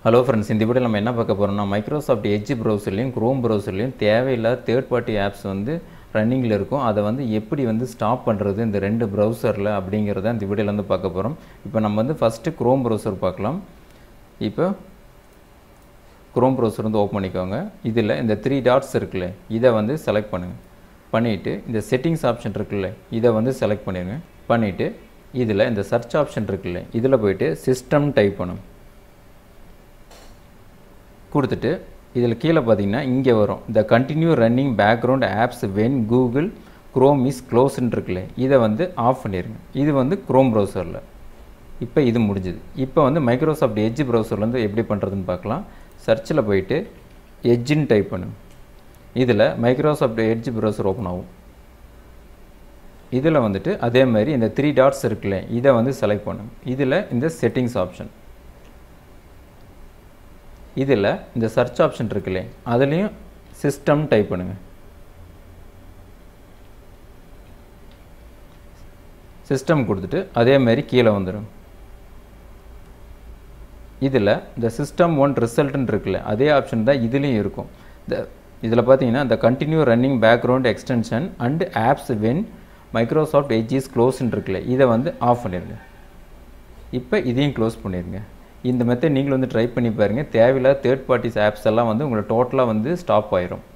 hello friends இந்த video நம்ம என்ன பார்க்க போகிறோம்னா மைக்ரோசாஃப்ட் எட்ஜ் ப்ரௌசர்லையும் க்ரோம் ப்ரௌசர்லையும் தேவையில்லாத தேர்ட் பார்ட்டி ஆப்ஸ் வந்து ரன்னிங்கில் இருக்கும் அதை வந்து எப்படி வந்து ஸ்டாப் பண்ணுறது இந்த ரெண்டு ப்ரௌசரில் அப்படிங்கிறத இந்த வீடியோவில் வந்து பார்க்க போகிறோம் இப்போ நம்ம வந்து ஃபஸ்ட்டு க்ரோம் ப்ரௌசர் பார்க்கலாம் இப்போ க்ரோம் ப்ரௌசர் வந்து ஓப்பன் பண்ணிக்கோங்க இதில் இந்த த்ரீ டாட்ஸ் இருக்குல்ல இதை வந்து செலக்ட் பண்ணுங்கள் பண்ணிவிட்டு இந்த செட்டிங்ஸ் ஆப்ஷன் இருக்குல்ல இதை வந்து செலக்ட் பண்ணிடுங்க பண்ணிவிட்டு இதில் இந்த சர்ச் ஆப்ஷன் இருக்குல்ல இதில் போயிட்டு சிஸ்டம் டைப் பண்ணும் கொடுத்துட்டு இதில் கீழே பார்த்தீங்கன்னா இங்கே வரும் the continue running background apps when Google Chrome is க்ளோஸ்ன்னு இருக்குல்ல இதை வந்து ஆஃப் பண்ணிடுங்க இது வந்து க்ரோம் ப்ரௌசரில் இப்போ இது முடிஞ்சுது இப்போ வந்து மைக்ரோசாஃப்ட் எட்ஜ் ப்ரௌசரில் வந்து எப்படி பண்ணுறதுன்னு பார்க்கலாம் சர்ச்சில் போயிட்டு எட்ஜின்னு டைப் பண்ணுங்க இதில் மைக்ரோசாஃப்ட் எட்ஜ் ப்ரௌசர் ஓப்பன் ஆகும் இதில் வந்துட்டு அதே மாதிரி இந்த த்ரீ டாட்ஸ் இருக்குல்ல இதை வந்து செலக்ட் பண்ணுங்க இதில் இந்த செட்டிங்ஸ் ஆப்ஷன் இதில் இந்த சர்ச் ஆப்ஷன் இருக்குல்ல அதுலேயும் சிஸ்டம் டைப் பண்ணுங்கள் சிஸ்டம் கொடுத்துட்டு அதே மாதிரி கீழே வந்துடும் இதில் இந்த சிஸ்டம் ஒன் ரிசல்ட்னு இருக்குல்ல அதே ஆப்ஷன் தான் இதுலேயும் இருக்கும் இந்த இதில் பார்த்தீங்கன்னா இந்த continue running background extension and apps when Microsoft Edge is க்ளோஸ்ன்னு இருக்குல்ல இதை வந்து ஆஃப் பண்ணிடுங்க இப்போ இதையும் க்ளோஸ் பண்ணிடுங்க இந்த மெத்தட் நீங்களும் வந்து ட்ரை பண்ணி பாருங்கள் தேவையில்லாத தேர்ட் பார்ட்டிஸ் ஆப்ஸ் எல்லாம் வந்து உங்களை டோட்டலாக வந்து ஸ்டாப் ஆயிரும்